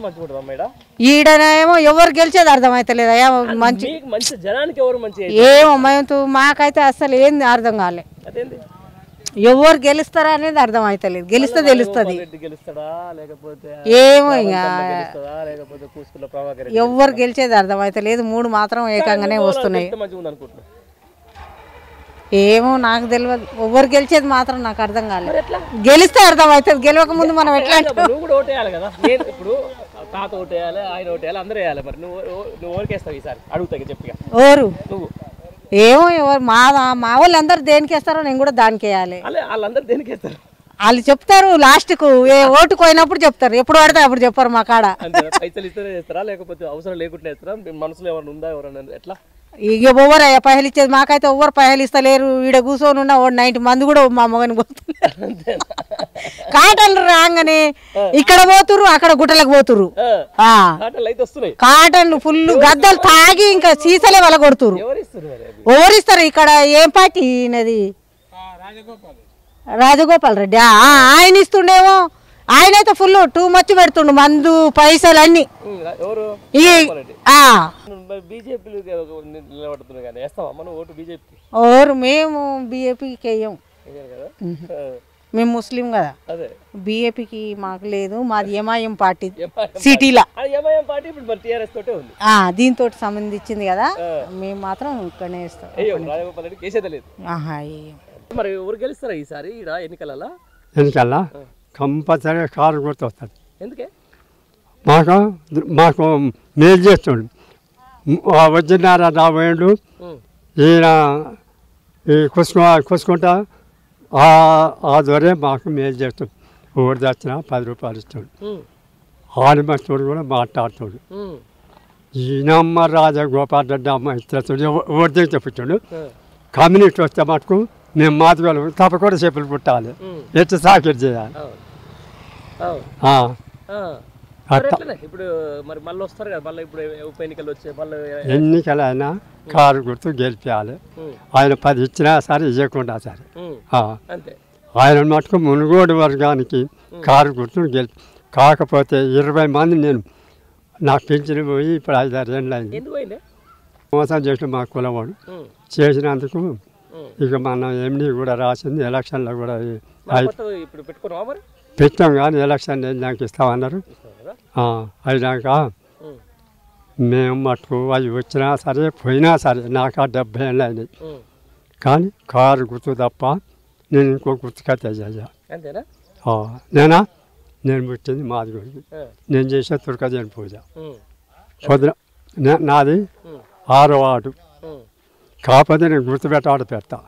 మంచిగా ఉంటుంది అమ్మాయిడ ఈడనేమో ఎవరు గెలిచేది అర్థమైతలేదు అయ్యా మంచి మీకు మంచి జనానికి ఎవరు మంచి ఏమో మేము మాకైతే అసలు ఏంది అర్థం కాలే అదేంది ఎవరు గెలుస్తారా అనేది అర్థం అవుతలేదు గెలిస్తే తెలుస్తుంది రెడ్డి గెలుస్తాడా లేకపోతే ఏమో ఇక గెలుస్తాడా లేకపోతే కూసుకుల ప్రభాకర్ రెడ్డి ఎవరు గెలిచేది అర్థం అవుతలేదు మూడు మాత్రం ఏకంగానే వస్తున్నాయి ఎంత మంచిగా ఉంది అనుకుంటున్నా ఏమో నాకు తెలియదు ఎవరు గెలిచేది మాత్రం నాకు అర్థం కాలేదు గెలిస్తే అర్థం అవుతుంది గెలవక ముందు మనం ఎట్లా అంటే నువ్వు కూడా ఓటేయాలి కదా నేను ఇప్పుడు తాత ఓటేయాలి ఆయన ఓటేయాలి అందరూ వేయాలి మరి నువ్వు ఓ- నువ్వు ఓరికేస్తావు ఈసారి అడుగుతా ఇక చెప్పిగా ఓరు నువ్వు ఏమో ఎవరు మా మా వాళ్ళు అందరు దేనికి వేస్తారో నేను కూడా దానికి వేయాలి అలా వాళ్ళందరూ దేనికి వేస్తారు వాళ్ళు చెప్తారు లాస్ట్కు ఏ ఓటుకు పోయినప్పుడు చెప్తారు ఎప్పుడు పడితే అప్పుడు చెప్పారు మా కాడ అంతే పైసలు ఇస్తేనే చేస్తారా లేకపోతే అవసరం లేకుండా వేస్తారా మీ మనసులో ఎవరైనా ఉందా ఎవరైనా ఎట్లా ఇక ఎవరు అయ్యా పైసలు ఇచ్చేది మాకైతే ఎవరు పైసలు ఇస్తలేరు ఈడ కూర్చొని ఉన్న ఓ నైన్టీ మంది కూడా మా మొగని పోతున్నారు కాటన్లు రాగానే ఇక్కడ పోతురు అక్కడ గుట్టలకు పోతురు ఆ, ఆ, ఆటలు అయితే వస్తున్నాయి కాటన్లు ఫుల్ గద్దలు తాగి ఇంకా సీసలే వల కొడుతురు ఎవరు ఇస్తారు మరి అవి ఓరిస్తారు ఇక్కడ ఏం పార్టీ ఈయనది రాజగోపాల్ రెడ్డి ఆ, ఆ, ఆయన ఇస్తుండేమో ఆయన అయితే ఫుల్ టూ మచ్ పెడుతుండు మందు పైసలు అన్ని ఉమ్, ఎవరు ఈ ఆ, బీజేపీ నిలబడుతున్నాయి కానీ వేస్తావా మనం ఓటు బీజేపీకి ఓరు మేము బీఏపీకి వేయం కదా ఆ, మేము ముస్లిం కదా అదే బీఏపీకి మాకు లేదు మాది ఎంఐఎం పార్టీ ఎంఐఎం సిటీలో అది ఎంఐఎం పార్టీ ఇప్పుడు మన టీఆర్ఎస్ తోటే ఉంది దీంతో సంబంధించింది కదా మేము మాత్రం ఇక్కడనే ఇస్తాం అయ్యో రాజగోపాల్ రెడ్డి కేసేదే లేదు ఆహా వేయం. మరి ఎవరు గెలుస్తారా ఈసారి ఈడ ఎన్నికలలో ఎందుకల్లా కంపల్సరీ కారు గుర్తు వస్తుంది ఎందుకే మాకు మాకు మేలు చేస్తుండు ఆ వచ్చినారా రాబోయిండు ఉమ్, ఈయన ఈ కుసుకు కుసుకుంటా ఆ ఆ దొరే మాకు మేలు చేస్తుంది ఊరు తెచ్చిన పది రూపాయలు ఇస్తాడు ఉమ్, ఆడిమస్తుడు కూడా మాట్లాడుతాడు ఉమ్, ఈయనమ్మ రాజా గోపాల్ రెడ్డి అమ్మ ఇస్తాడు ఊరి దగ్గర పుట్టాడు ఆ, కమ్యూనిటీ వస్తే మటుకు మేము మాదిగలు తప్పకుండా చెప్పులు పుట్టాలి ఉమ్, ఎట్లా సాకిరి చేయాలి అవును అవును ఆ, ఆ. మరి అట్లా ఎట్లనే? ఇప్పుడు మరి మళ్ళీ వస్తారు కదా మళ్ళీ ఇప్పుడు ఉప ఎన్నికలు వచ్చాయి మళ్ళీ ఎన్నికలైనా కారు గుర్తు గెలిపించాలి ఉమ్, ఆయన పది ఇచ్చినా సరే ఇవ్వకుండా సరే ఉమ్, ఆ, అంతే ఆయన మటుకు మునుగోడు వర్గానికి కారు గుర్తు గెలిపి కాకపోతే ఇరవై మంది నేను నాకు పెంచిన పోయి ఇప్పుడు ఐదారు ఏళ్ళు అయింది ఎందుకు పోయిందే మోసం చేసిన మా కులవాడు ఉమ్, చేసినందుకు ఉమ్. ఇక మన ఎండి కూడా రాసింది ఎలక్షన్లో కూడా ఈ- మరి అయి- కొత్త ఇప్పుడు పెట్టుకున్నావా మరి పెట్టాం కానీ ఎలక్షన్ నాకు ఇస్తామన్నారు ఇస్తావు కదా ఆ, అయినాక ఉమ్, మేము మటుకు అవి వచ్చినా సరే పోయినా సరే నాకు ఆ డెబ్బై ఏళ్ళు అయినాయి ఉమ్. కానీ కారు గుర్తు తప్ప నేను ఇంకో గుర్తుకైతే చెయ్య అంతేనా నేనా నేను పుట్టింది మాది గురించి ఆ, నేను చేసే తుర్కజన్ పూజ ఉమ్, పొద్దున నే- నాది ఉమ్, ఆరో ఆడు ఉమ్. కాకపోతే నేను గుర్తుపెట్టాడు పెడతా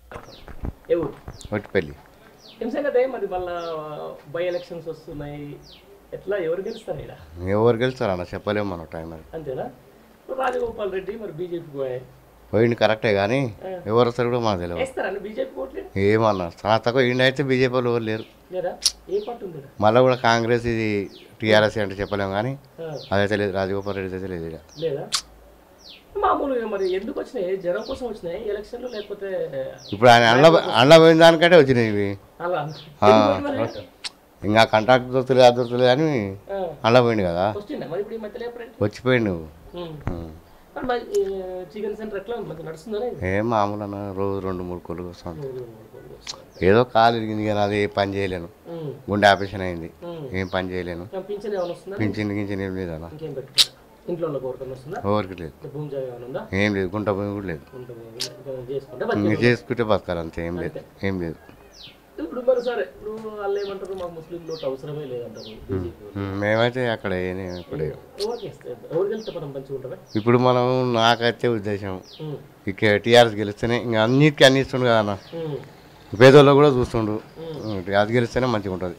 ఏ ఊరు ఒట్టిపల్లి ఏం సంగతి మరి మళ్ళా బై ఎలక్షన్స్ వస్తున్నాయి ఎట్లా ఎవరు గెలుస్తారు ఇక్కడ ఎవరు గెలుస్తారు అన్న చెప్పలేము మనం టైం అది అంతేనా ఇప్పుడు రాజగోపాల్ రెడ్డి మరి బీజేపీకి పోయాయి పోయింది కరెక్టే కానీ ఎవరు వస్తారు కూడా మనకు తెలియదు వేస్తారా బీజేపీ ఓట్లేదు ఏమన్నా చాలా తక్కువ ఇండి అయితే బీజేపీ వాళ్ళు ఎవరు లేరు లేదా ఏ పార్టీ ఉంది ఈడ? మళ్ళీ కూడా కాంగ్రెస్ ఇది టీఆర్ఎస్ అంటే చెప్పలేము కానీ ఆ, అదైతే లేదు రాజగోపాల్ రెడ్డి అయితే లేదు ఇక లేదా మామూలుగా మరి ఎందుకు వచ్చినాయి జనం కోసం వచ్చినాయి ఎలక్షన్లు లేకపోతే ఇప్పుడు ఆయన అండ్ల అండ్ల పోయిన దానికంటే వచ్చినాయి ఇవి అలా ఆ, ఎందుకు మరి? ఇంకా కాంట్రాక్ట్ దొరుకుతుంది అది దొరుకుతుంది కానీ ఆ, అండ్ల పోయింది కదా వస్తుండే మరి ఇప్పుడు ఈ మధ్యలో ఎప్పుడంటే వచ్చిపోయింది నువ్వు ఉమ్. ఉం. మరి మరి ఈ చికెన్ సెంటర్ ఎట్లా ఉంది మంచిగా నడుస్తుందా ఏం మామూలు అన్న రోజు రెండు మూడు కోళ్ళు వస్తాను ఏదో కాలు ఇరిగింది కానీ అది ఏ పని చేయలేను గుండె ఆపరేషన్ అయింది ఏం పని చేయలేను పింఛన్ ఏమైనా వస్తుందా పింఛన్ గించిన ఏం లేదన్న ఇంకేం పెట్టు ఇంట్లో కోరుకొని వస్తుందా ఎవరికి లేదు భూమి జాగా ఏమైనా ఉందా ఏం లేదు గుంట భూమి కూడా లేదు ఉంటుంది ఇంకా చేసుకుంటే ఇంక బతికే చేసుకుంటే బతకాలి అంతే ఏం లేదు ఏం లేదు ఇప్పుడు మరి సరే ఇప్పుడు వాళ్ళు ఏమంటారు మాకు ముస్లిం లోటు అవసరమే లేదంటారు బీజేపీ ఉమ్, మేమైతే అక్కడ ఏం ఇప్పుడు ఎవరికి ఇస్తే ఎవరికి వెళ్తే మనం మంచిగా ఉంటారా ఇప్పుడు మనం నాకైతే ఉద్దేశం ఇక టీఆర్ఎస్ గెలిస్తేనే ఇంకా అన్నిటికీ అన్ని ఇస్తుండు కదా అన్న పేదోళ్ళు కూడా చూస్తుండు ఉమ్, అది గెలిస్తేనే మంచిగా ఉంటుంది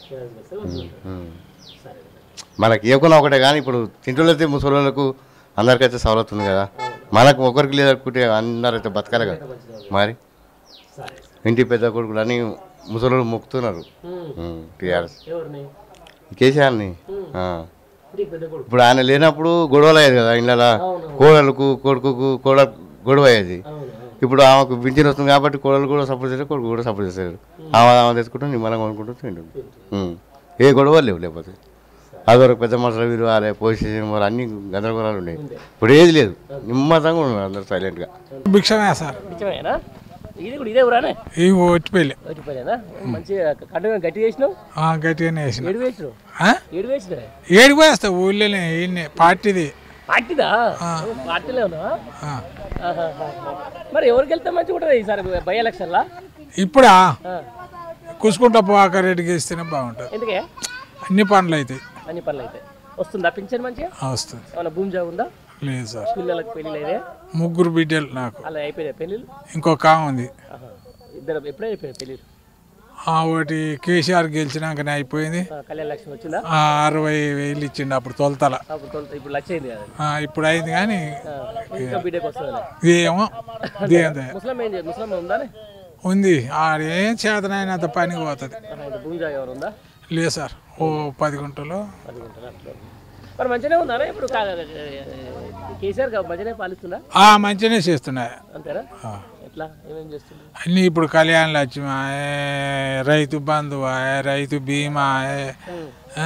ఉమ్. సరే మనకి ఇవ్వకుండా ఒకటే కానీ ఇప్పుడు తింటులైతే ముసలోళ్ళకు అందరికైతే సవలత్ ఉంది కదా మనకు ఒకరికి లేదనుకుంటే అందరైతే బతకాలి కదా మరి సరే ఇంటి పెద్ద కొడుకులు అని ముసలోళ్ళు మొక్కుతున్నారు టీఆర్ఎస్ ఎవరిని కేసీఆర్ని ఆ. ఇంటికి పెద్ద కొడుకు ఇప్పుడు ఆయన లేనప్పుడు గొడవలు అయ్యేది కదా ఇళ్ళ కోడలకు కొడుకుకు కోడ గొడవ అయ్యేది అవును అవును ఇప్పుడు ఆమెకు పింఛన్ వస్తుంది కాబట్టి కోడలు కూడా సపోర్ట్ చేస్తారు కొడుకు కూడా సపోర్ట్ చేస్తారు ఆమె ఆమె తెచ్చుకుంటూ నిమ్మలంగా కొనుక్కుంటూ తింటుంది ఉం. ఏ గొడవలు లేవు లేకపోతే సరే అదివరకు పెద్ద మనుషులు విలువాలి పొజిషన్ వాళ్ళు అన్ని గందరగోళాలు ఉండేవి ఇప్పుడు ఏది లేదు నిమ్మతంగా ఉన్నారు అందరు సైలెంట్గా భిక్షమే సార్ నిజమేనా ఇది కూడా ఇదే ఊరానే ఈ ఒట్టిపల్లి వచ్చిపోయినా మంచిగా కంటిన్యూ గట్టి చేసినావు గట్టిగానే వేసిన ఏడు వేసినావు ఆ? ఏడు వేసినా ఏడికి పోయేస్తా ఊళ్ళోనే ఈయన్నే పార్టీది పార్టీదా పార్టీలో ఉన్నావా ఆ. ఆహాహా. మరి ఎవరికి వెళ్తే మంచిగా ఉంటుంది ఈసారి బై ఎలక్షన్లా ఇప్పుడా కుసుకుంటా పోవాక రెడ్డికి ఇస్తేనే బాగుంటుంది ఎందుకే అన్ని పనులు అవుతాయి అన్ని పనులు అయితే వస్తుందా పింఛన్ మంచిగా ఆ, వస్తుంది ఏమైనా భూమి జాగా ఉందా లేదు సార్ పిల్లలకు పెళ్ళిళ్ళు అయితే ముగ్గురు బిడ్డలు నాకు అలా అయిపోయినాయి పెళ్ళిళ్ళు ఇంకొక ఆమె ఉంది ఆహా. ఇద్దరు ఎప్పుడే అయిపోయినాయి పెళ్ళిళ్ళు ఆ ఒకటి కేసీఆర్ గెలిచినాకనే అయిపోయింది ఆ, కళ్యాణ లక్ష్మి వచ్చిందా ఆ అరవై వేలు ఇచ్చిండు అప్పుడు తొలతల అప్పుడు కొంత ఇప్పుడు లక్ష అయింది కదా ఆ, ఇప్పుడు అయింది కానీ ఆ, ఇంకా బిడ్డకి వస్తుంది ఏమో దేందే ముస్లిం ఏం చేయాలి ముస్లిం ఉందానే ఉంది ఆడేం చేతనైనంత పనికి పోతుంది ఆహా, ఇంకా భూమి జాగా ఎవరు ఉందా లేదు సార్ ఓ పది గుంటలు పది గంటలు అట్లా మరి మంచిగానే ఉందా ఇప్పుడు కా- కేసీఆర్ గా మంచిగానే పాలిస్తుందా ఆ మంచిగానే చేస్తున్నాయి అంతేనా ఆ. ఎట్లా ఏమేం చేస్తుంది అన్నీ ఇప్పుడు కళ్యాణ లక్ష్మి ఆయే, రైతు బంధు ఆయే, రైతు బీమా ఆయే, ఆ?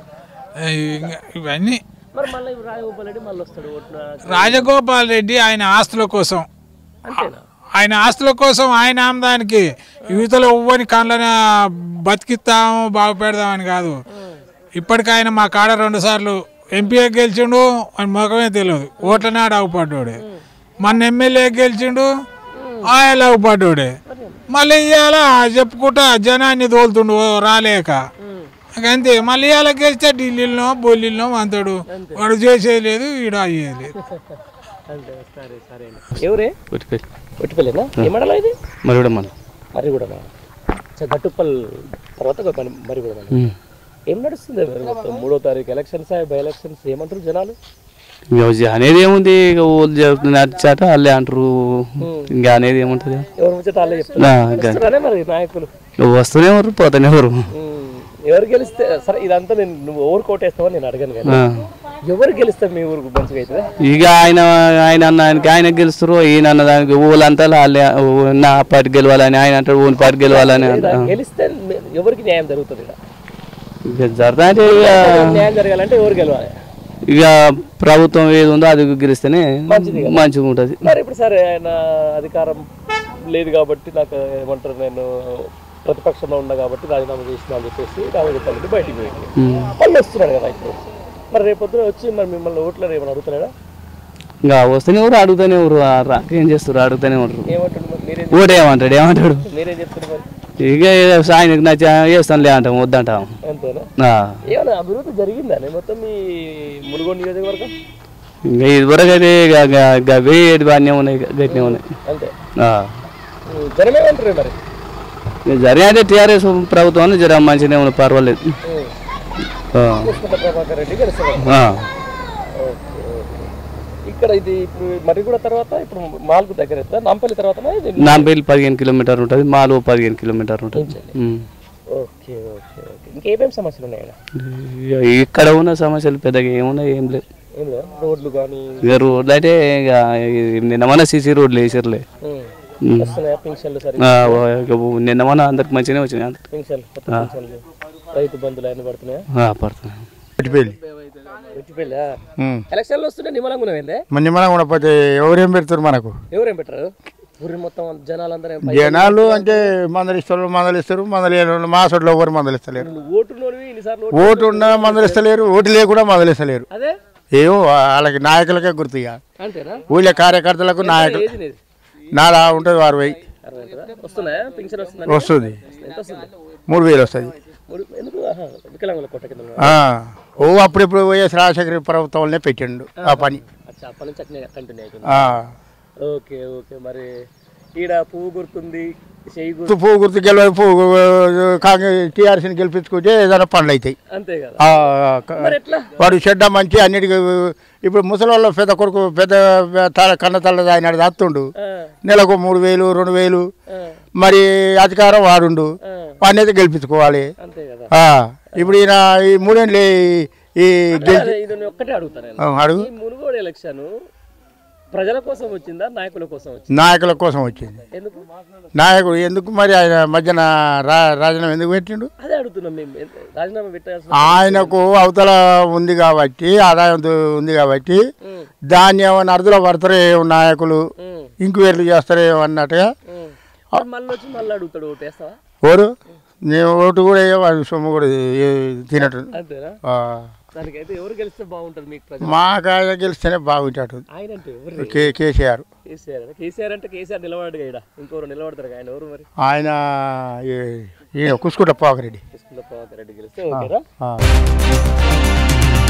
ఇంగ- ఇవన్నీ మరి మళ్ళీ ఇప్పుడు రాజగోపాల్ రెడ్డి మళ్ళీ వస్తాడు ఓట్ల రాజగోపాల్ రెడ్డి ఆయన ఆస్తుల కోసం అంతేనా ఆయన ఆస్తుల కోసం ఆయన ఆమదానికి యువతలో ఎవ్వని కళ్ళన బతికిస్తాము బాగుపెడదామని కాదు ఇప్పటికి ఆయన మా కాడ రెండు సార్లు ఎంపీఏ గెలిచిండు అని మొఖమే తెలియదు ఓట్ల నాడు అవ్వపడ్డాడే మన ఎమ్మెల్యే గెలిచిండు ఆయన అవ్వపడ్డాడే మళ్ళీ ఇవాళ చెప్పుకుంటా జనాన్ని తోలుతుండు ఓ రాలేక అంతే మళ్ళీ ఇవాళ గెలిస్తే ఢిల్లీలో బొల్లిలో అంతాడు వాడు చేసేది లేదు ఈడ అయ్యేది లేదు అంతే సరే సరే ఎవరే కొట్టిపోయి ఒట్టిపల్లేనా ఏమడాలా ఇది మరి కూడా మనం మరి కూడా గట్టుప్పల్ తర్వాత ఒక మరి- మరి కూడా ఏం నడుస్తుంది మరి మొత్తం మూడో తారీఖు ఎలక్షన్స్ బై ఎలక్షన్స్ ఏమంటారు జనాలు వ్యవసాయం అనేది ఏముంది ఇక ఊళ్ళు జరుగుతుంది నడిచాట వాళ్ళే అంటారు ఇంకా అనేది ఏముంటుంది ఎవరు ముచ్చట వాళ్ళే చెప్తున్నారు నా, ఇంకా వస్తున్నారే మరి నాయకులు ఇక వస్తూనే ఎవరు పోతూనే ఎవరు ఉమ్, ఎవరు గెలిస్తే సరే ఇదంతా నేను నువ్వు ఎవరు కోటేస్తావని నేను అడగను కానీ ఆ. ఎవరు గెలిస్తే మీ ఊరికి మంచిగా అవుతుందా ఇక ఆయన ఆయన అన్నానికి ఆయన గెలుస్తారు ఈయన అన్న దానికి ఊళ్ళంతా వాళ్ళే ఊ- నా పార్టీ గెలవాలని ఆయన అంటాడు ఊని పార్టీ గెలవాలని ఇలా అంటారు గెలిస్తే మీ- ఎవరికి న్యాయం జరుగుతుంది ఇక్కడ ఇక జరదా అంటే ఇక న్యాయం జరగాలంటే ఎవరు గెలవాలి ఇక ప్రభుత్వం ఏది ఉందో అది గెలిస్తేనే మంచిగా ఉంటుంది మరి ఇప్పుడు సరే ఆయన అధికారం లేదు కాబట్టి నాకు ఏమంటారు నేను ప్రతిపక్షంలో ఉన్నా కాబట్టి రాజీనామా చేసిన అని చెప్పేసి రాజగోపాల్ రెడ్డి బయటికి పోయింది మళ్ళీ వస్తున్నాడు కదా ఇప్పుడు మరి రేపొద్దున వచ్చి మరి మిమ్మల్ని ఓట్లు ఏమైనా అడుగుతున్నాడా ఇంకా వస్తేనే ఎవరు అడుగుతానే ఎవరు ఆ రా- ఏం చేస్తారు అడుగుతానే ఉంటారు ఏమంటాడు మరి మీరేం ఓటు ఏమంటాడు ఏమంటాడు మీరేం చెప్తున్నారు మరి ఇక ఆయనకు నచ్చ వేస్తానులే అంటాం వద్దంటాం అంతేనా ఆ. ఏమైనా అభివృద్ధి జరిగిందా మొత్తం మీ మునుగోడు నియోజకవర్గం ఇంకా ఇదివరకు అయితే ఇక గ- గ- వేడి బాగానే ఉన్నాయి గట్టినే ఉన్నాయి అంతే ఆ. ఉమ్, జనమేమంటారు మరి ఇక జరిగే అంటే టీఆర్ఎస్ ప్రభుత్వం జర మంచిగానే ఉన్నాయి పర్వాలేదు ఉమ్, ఆ. పుష్పక ప్రభాకర్ రెడ్డి గెలుస్తున్నారు ఆ. Okay, okay. ఇక్కడ ఇది ఇప్పుడు మరి కూడా తర్వాత ఇప్పుడు మాల్కు దగ్గర అవుతుందా? నాంపల్లి తర్వాత ఇది నాంపల్లి పదిహేను కిలోమీటర్ ఉంటుంది మాలో పదిహేను కిలోమీటర్ ఉంటుంది ఉమ్. ఓకే ఓకే ఓకే ఇంకేమేమి సమస్యలు ఉన్నాయి ఇక్కడ ఇక ఇక్కడ ఉన్న సమస్యలు పెద్దగా ఏమున్నాయి ఏం లేవు ఏం లేదా రోడ్లు కానీ ఇక రోడ్లు అయితే ఇక నిన్న మన సీసీ రోడ్లు వేసారులే ఉమ్. వస్తున్నాయా పింఛన్లు సరి ఆ, ఇక నిన్న మన అందరికి మంచిగానే వచ్చినాయి అందరికి పింఛన్లు కొత్త పింఛన్లు రైతు బంధువులు అన్ని పడుతున్నాయా ఆ, పడుతున్నాయి పెట్టుబడి వచ్చిపోయిలా ఎలక్షన్లు వస్తుంటే నిమ్మలంగా ఉన్నాయండి మన నిమ్మలం కూడా పోతే ఎవరేం పెడతారు మనకు ఎవరేం పెట్టారు ఊరి మొత్తం జనాలందరూ ఏం పై- జనాలు అంటే మందలు ఇస్తారు మందలు ఇస్తారు మందలు ఇయ్యరు. మా సొట్లో ఎవరు మందలు ఇస్తలేరు నువ్వు ఓటున్నోనివి ఇన్నిసార్లు ఓటు ఓటు ఉన్నా మందలు ఇస్తలేరు ఓటు లేకుండా మందలు ఇస్తలేరు అదే ఏమో వాళ్ళకి నాయకులకే గుర్తు ఇక అంతేనా ఊళ్ళో కార్యకర్తలకు నాయకులు ఏది నీది నాలా ఉంటుంది అరవై అరవై ఉంటుందా? వస్తున్నాయా పింఛన్ వస్తుందా వస్తుంది ఎంత వస్తుంది మూడు వేలు వస్తుంది మూడు ఎందుకు ఆహా, వికలాంగుల కొట్ట కింద ఉన్నావా? ఆ. ఓ అప్పుడెప్పుడు వైఎస్ రాజశేఖర ప్రభుత్వంలోనే పెట్టిండు ఆ పని అచ్చా అప్పటి నుంచి అట్నే కంటిన్యూ అవుతుంది ఆ. ఓకే ఓకే మరి ఈడ పువ్వు గుర్తుంది చెయ్యి గుర్తు గుర్తు పువ్వు గుర్తు గెలవ పువ్వు కాంగ్రెస్ టీఆర్ఎస్ని గెలిపించుకుంటే ఏదైనా పనులు అవుతాయి అంతే కదా ఆ, క- మరి ఎట్లా వాడు చెడ్డ మంచి అన్నిటికీ ఇప్పుడు ముసలి వాళ్ళ పెద్ద కొడుకు పెద్ద తల కన్న తల్ల ఆయన దాస్తుండు ఆ, నెలకు మూడు వేలు రెండు వేలు ఆ, మరి అధికారం వాడుండు ఆ, వాడినైతే గెలిపించుకోవాలి అంతే కదా ఆ, ఇప్పుడు ఈయన ఈ మూడేళ్ళు ఈ- ఈ గెలిచి అదే, ఇది నేను ఒక్కటే అడుగుతాను నేను. ఆ, అడుగు ఈ మునుగోడు ఎలక్షన్ ప్రజల కోసం వచ్చిందా నాయకుల కోసం వచ్చిందా నాయకుల కోసం వచ్చింది ఎందుకు నాయకుడు ఎందుకు మరి ఆయన మధ్యన రా రాజీనామా ఎందుకు పెట్టిండు అదే అడుగుతున్నాం మేము ఎంత- రాజీనామా పెట్టాల్సిన ఆయనకు అవతల ఉంది కాబట్టి ఆదాయం దు- ఉంది కాబట్టి దాన్ని ఏమన్నా అర్థంలో పడతారో ఏమో నాయకులు ఇంక్వైరీలు చేస్తారో ఏమో అన్నట్టుగా మరి మళ్ళీ వచ్చి మళ్ళీ అడుగుతాడు ఓటేస్తావా ఓరు నేను ఓటు కూడా వేయ, వాడి సొమ్ము కూడా ఏ- తినట్టు అంతేనా ఆ. దానికైతే ఎవరు గెలిస్తే బాగుంటుంది మీకు ప్రజలు మాకు ఆయన గెలిస్తేనే బాగుంటాడు ఆయన అంటే ఎవరు కే కేసీఆర్ కేసీఆర్ అంటే కేసీఆర్ అంటే కేసీఆర్ నిలబడగా ఇక్కడ ఇంకోరు నిలబడతారు ఆయన ఎవరు మరి ఆయన ఈ- ఈయన కుసుకుంట పోకరెడ్డి కృష్ణ ప్రభాకర్ రెడ్డి గెలిస్తే ఓకేనా ఆ.